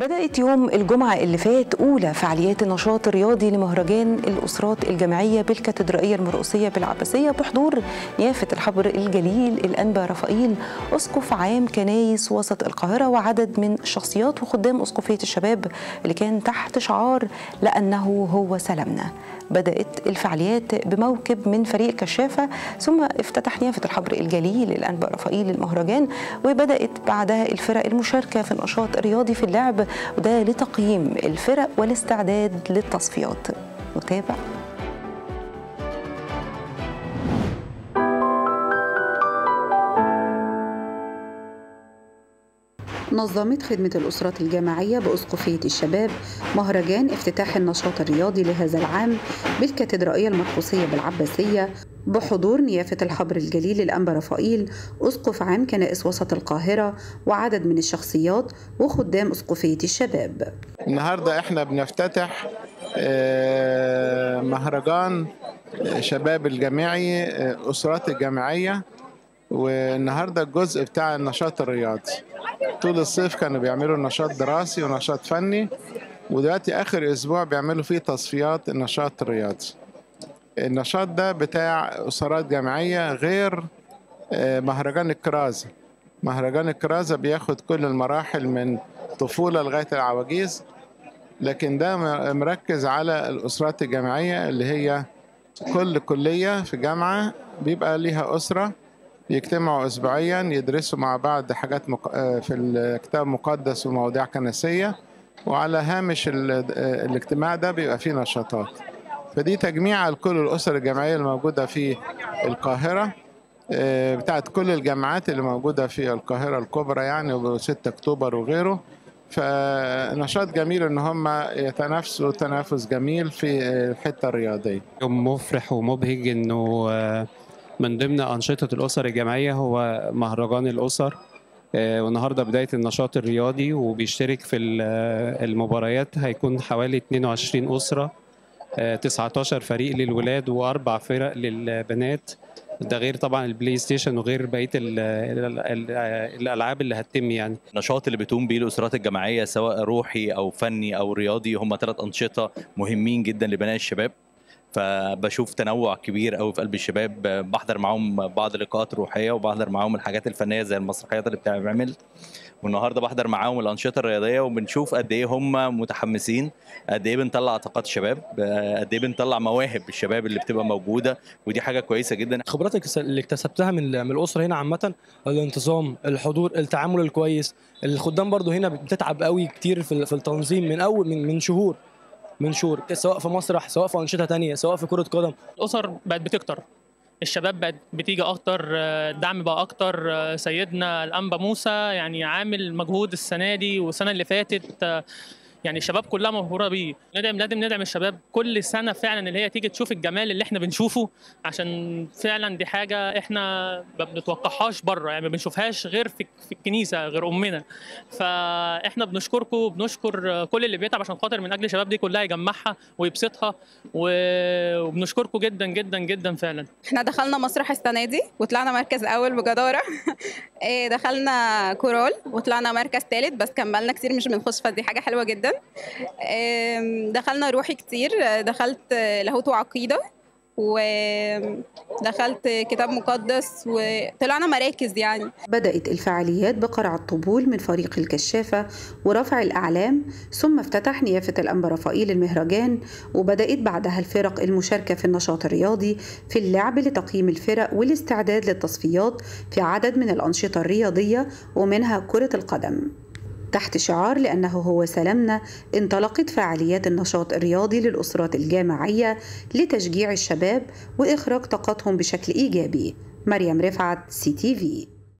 بدأت يوم الجمعة اللي فات أولى فعاليات النشاط الرياضي لمهرجان الأسرات الجامعية بالكاتدرائية المرقسية بالعباسية بحضور نيافة الحبر الجليل الأنبا رفائيل أسقف عام كنايس وسط القاهرة وعدد من الشخصيات وخدام أسقفية الشباب اللي كان تحت شعار لأنه هو سلامنا بدأت الفعاليات بموكب من فريق كشافة ثم افتتح نيافة الحبر الجليل الأنبا رفائيل المهرجان وبدأت بعدها الفرق المشاركة في النشاط الرياضي في اللعب وده لتقييم الفرق والاستعداد للتصفيات نتابع نظمت خدمة الأسرات الجامعية بأسقفية الشباب مهرجان افتتاح النشاط الرياضي لهذا العام بالكاتدرائية المرقسية بالعباسية بحضور نيافة الحبر الجليل الأنبا رفائيل أسقف عام كنائس وسط القاهرة وعدد من الشخصيات وخدام أسقفية الشباب النهاردة احنا بنفتتح مهرجان شباب الجامعي أسرات الجامعية والنهاردة الجزء بتاع النشاط الرياضي طول الصيف كانوا بيعملوا نشاط دراسي ونشاط فني ودلوقتي آخر أسبوع بيعملوا فيه تصفيات النشاط الرياضي النشاط ده بتاع أسرات جامعية غير مهرجان الكرازة مهرجان الكرازة بياخد كل المراحل من طفولة لغاية العواجيز لكن ده مركز على الأسرات الجامعية اللي هي كل كلية في جامعة بيبقى ليها أسرة يجتمعوا أسبوعيا يدرسوا مع بعض حاجات مق... في الكتاب المقدس ومواضيع كنسية وعلى هامش ال... الاجتماع ده بيبقى فيه نشاطات فدي تجميع لكل الأسر الجامعية الموجودة في القاهرة بتاعت كل الجامعات اللي موجودة في القاهرة الكبرى يعني و6 أكتوبر وغيره فنشاط جميل ان هم يتنافسوا تنافس جميل في الحته الرياضيه. يوم مفرح ومبهج انه من ضمن أنشطة الأسر الجامعية هو مهرجان الأسر والنهاردة بداية النشاط الرياضي وبيشترك في المباريات هيكون حوالي 22 أسرة 19 فريق للولاد وأربع فرق للبنات ده غير طبعا البلاي ستيشن وغير بقيه ال ال ال الالعاب اللي هتتم يعني النشاط اللي بتقوم بيه الاسرات الجماعيه سواء روحي او فني او رياضي هم ثلاث انشطه مهمين جدا لبناء الشباب فبشوف تنوع كبير قوي في قلب الشباب بحضر معاهم بعض اللقاءات الروحيه وبحضر معاهم الحاجات الفنيه زي المسرحيات اللي بتعمل والنهارده بحضر معاهم الانشطه الرياضيه وبنشوف قد ايه هم متحمسين قد ايه بنطلع طاقات الشباب قد ايه بنطلع مواهب الشباب اللي بتبقى موجوده ودي حاجه كويسه جدا الخبرات اللي اكتسبتها من من الاسره هنا عامه الانتظام الحضور التعامل الكويس الخدام برضو هنا بتتعب قوي كتير في التنظيم من اول من, من شهور من شهور سواء في مسرح سواء في انشطه تانية سواء في كره قدم الاسر بقت بتكتر الشباب بقت بتيجي اكتر الدعم بقى اكتر سيدنا الانبا موسى يعني عامل مجهود السنه دي والسنه اللي فاتت يعني الشباب كلها مبهوره بيه ندعم لازم ندعم الشباب كل سنه فعلا اللي هي تيجي تشوف الجمال اللي احنا بنشوفه عشان فعلا دي حاجه احنا ما بنتوقعهاش بره يعني ما بنشوفهاش غير في, في الكنيسه غير امنا فاحنا بنشكركم بنشكر كل اللي بيتعب عشان خاطر من اجل الشباب دي كلها يجمعها ويبسطها وبنشكركم جدا جدا جدا فعلا احنا دخلنا مسرح السنه دي وطلعنا مركز اول بجداره دخلنا كورال وطلعنا مركز ثالث بس كملنا كتير مش بنخش فدي حاجه حلوه جدا دخلنا روحي كتير دخلت لاهوت وعقيده ودخلت كتاب مقدس وطلعنا مراكز يعني بدأت الفعاليات بقرع الطبول من فريق الكشافة ورفع الأعلام ثم افتتح نيافة الأنبا رفائيل المهرجان وبدأت بعدها الفرق المشاركة في النشاط الرياضي في اللعب لتقييم الفرق والاستعداد للتصفيات في عدد من الأنشطة الرياضية ومنها كرة القدم تحت شعار لأنه هو سلامنا انطلقت فعاليات النشاط الرياضي للأسرات الجامعية لتشجيع الشباب وإخراج طاقتهم بشكل إيجابي مريم رفعت سي تي في